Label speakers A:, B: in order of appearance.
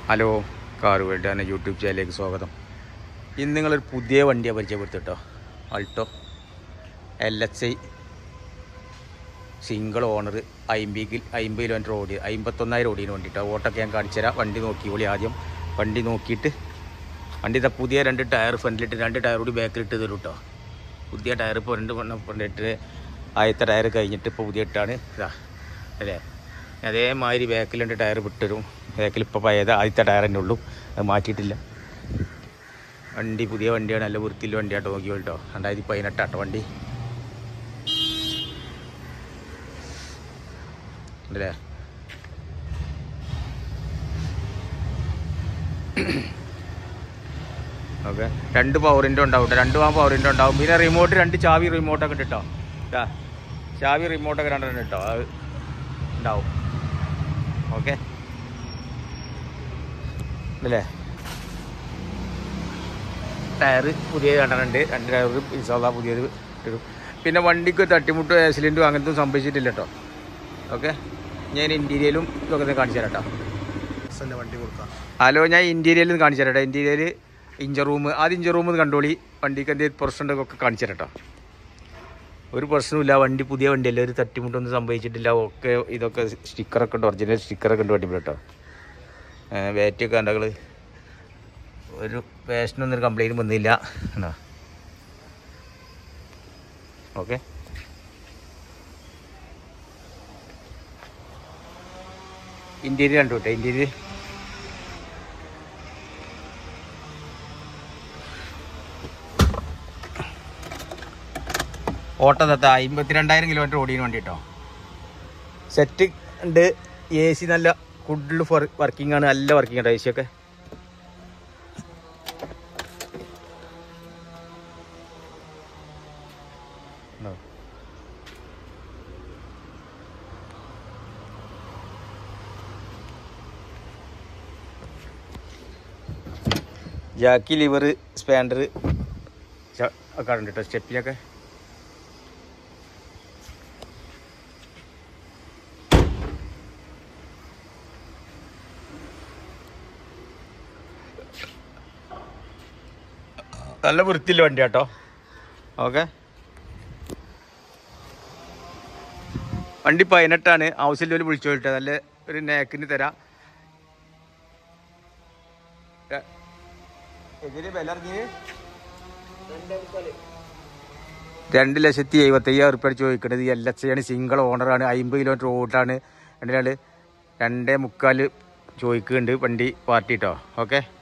A: Hello car world എന്ന YouTube ചാനലിലേക്ക് സ്വാഗതം ഇന്ന് നിങ്ങളൊരു പുതിയ വണ്ടിയാണ് പരിചയപ്പെടുത്തിട്ടോ Alto L X I single owner അമ്പത് അമ്പത് കിലോമീറ്റർ ഓടി അമ്പത്തൊന്നായിരം ഓടിന് വേണ്ടിയിട്ടോ ഓട്ടൊക്കെ ഞാൻ കാണിച്ചു തരാം വണ്ടി നോക്കിയോളി ആദ്യം വണ്ടി നോക്കിയിട്ട് വണ്ടി ഇതാ പുതിയ രണ്ട് ടയർ ഫ്രണ്ടിലിട്ട് രണ്ട് ടയർ കൂടി ബാക്കിലിട്ട് തരും കേട്ടോ പുതിയ ടയർ ഇപ്പോൾ രണ്ട് പെണ്ണം ഫ്രണ്ടിലിട്ട് ആദ്യത്തെ ടയർ കഴിഞ്ഞിട്ട് ഇപ്പോൾ പുതിയ ഇട്ടാണ് ഇതാ അല്ലേ അതേമാതിരി ബാക്കിൽ രണ്ട് ടയർ വിട്ടുതരും ബാക്കിൽ ഇപ്പോൾ പഴയത് ആദ്യത്തെ ടയർ തന്നെ ഉള്ളൂ അത് മാറ്റിയിട്ടില്ല വണ്ടി പുതിയ വണ്ടിയാണ് നല്ല വൃത്തിയുള്ള വണ്ടിയാട്ടോ നോക്കിയോ കേട്ടോ രണ്ടായിരത്തി പതിനെട്ടാട്ടോ വണ്ടി അല്ലേ ഓക്കെ രണ്ട് പവറിൻ്റെ ഉണ്ടാവും ട്ടോ. രണ്ട് പവറിൻ്റെ ഉണ്ടാവും പിന്നെ റിമോട്ട് രണ്ട് ചാവി റിമോട്ടൊക്കെ ഉണ്ട് കേട്ടോ ഇതാ ചാവി റിമോട്ടൊക്കെ രണ്ടെണ്ണം കേട്ടോ അത് ഉണ്ടാവും ഓക്കെ അല്ലേ ടയർ പുതിയ രണ്ടെണ്ണുണ്ട് രണ്ട് ടയർ ഇൻസാദ പുതിയത് ഇടും പിന്നെ വണ്ടിക്ക് തട്ടിമുട്ടോ ആക്സിഡൻറ്റും അങ്ങനത്തെ സംഭവിച്ചിട്ടില്ല കേട്ടോ ഓക്കെ ഞാൻ ഇൻറ്റീരിയലും ഇതൊക്കെ ഒന്ന് കാണിച്ചു തരാം കേട്ടോ
B: വണ്ടി കൊടുക്കാം
A: ഹലോ ഞാൻ ഇൻറ്റീരിയലിൽ കാണിച്ചു തരാം ഇൻറ്റീരിയൽ ഇഞ്ചർ റൂം ആദ്യം ഇഞ്ചർ റൂം കണ്ടോളി വണ്ടിക്ക് എന്തെങ്കിലും പ്രശ്നം ഒക്കെ കാണിച്ചു തരാം കേട്ടോ ഒരു പ്രശ്നമില്ല വണ്ടി പുതിയ വണ്ടിയല്ലേ ഒരു തട്ടിമുട്ടൊന്നും സംഭവിച്ചിട്ടില്ല ഒക്കെ ഇതൊക്കെ സ്റ്റിക്കറൊക്കെ ഉണ്ട് ഒറിജിനൽ സ്റ്റിക്കറൊക്കെ ഉണ്ട് വണ്ടി കേട്ടോ ബാറ്റൊക്കെ ഉണ്ടകൾ ഒരു പേഷനൊന്നും ഒരു കംപ്ലൈൻറ്റ് വന്നില്ല എന്നാ ഓക്കെ ഇന്ത്യയിൽ കണ്ടു കേട്ടോ ഇന്ത്യയിൽ ഓട്ടം തത്ത അമ്പത്തിരണ്ടായിരം കിലോമീറ്റർ ഓടിയതിന് വേണ്ടി കേട്ടോ സെറ്റ് ഉണ്ട് എ സി നല്ല കൂടുതൽ വർക്കിംഗ് ആണ് നല്ല വർക്കിംഗ് ആണ് എ സി ഒക്കെ ഉണ്ടോ? ജാക്കി ലിവർ സ്പാൻഡർ ഒക്കെ ഉണ്ട് കേട്ടോ സ്റ്റെപ്പിലൊക്കെ നല്ല വൃത്തിയുള്ള വണ്ടി കേട്ടോ ഓക്കെ വണ്ടി പതിനെട്ടാണ് ആവശ്യമില്ല വിളിച്ചു പോയിട്ട് നല്ല ഒരു നേക്കിന് തരാം ര- എതിരെ വില ഇറങ്ങിയത് രണ്ട് ലക്ഷത്തി എഴുപത്തി അയ്യായിരം റുപ്യ ചോദിക്കുന്നത് ഈ എൽ എച്ച് ആണ് സിംഗിൾ ഓണറാണ് അമ്പത് കിലോമീറ്റർ ഓട്ടാണ് രണ്ടിനാൾ രണ്ടേ മുക്കാൽ ചോദിക്കുന്നുണ്ട് വണ്ടി പാർട്ടി കേട്ടോ ഓക്കെ